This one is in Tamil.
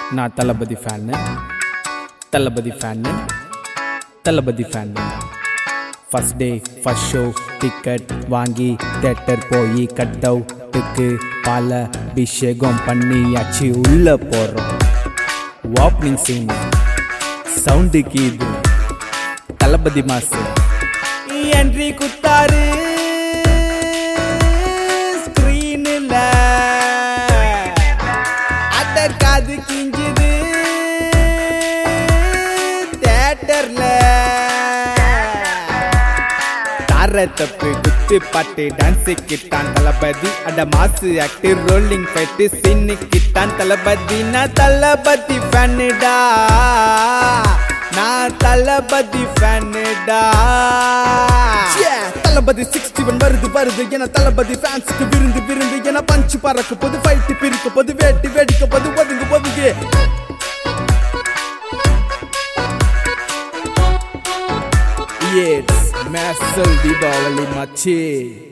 நான் Thalapathy fan Thalapathy fan Thalapathy fan first day first show ticket வாங்கி தேட்டர் போய் கட் அவுட்டுக்கு பால அபிஷேகம் பண்ணியாச்சு உள்ள போகிறோம் ஓப்பனிங் சீன் சவுண்டுக்கு இது தளபதி மாசு என்றி குத்தாரு ஸ்க்ரீனில் அடக்காது கிஞ்சுது தேட்டர்ல தார தப்பு குத்து பாட்டு டான்ஸுக்கு தான் தளபதி அட மாசு ஆக்டு ரோலிங் ஃபைட்டு சீனுக்கு தான் தளபதி நான் தளபதி ஃபேனுடா நான் தளபதி ஃபேனுடா தளபதி சிக்ஸ்டி ஒன் வருது வருது என தளபதி ஃபேன்ஸுக்கு விருந்து விருந்து என பஞ்சு பறக்க போது ஃபைட்டு பிரிக்க போது வேட்டி வெடிக்க போது ஒதுங்கு ஒதுங்கு It's Marcel Dibawali Machi.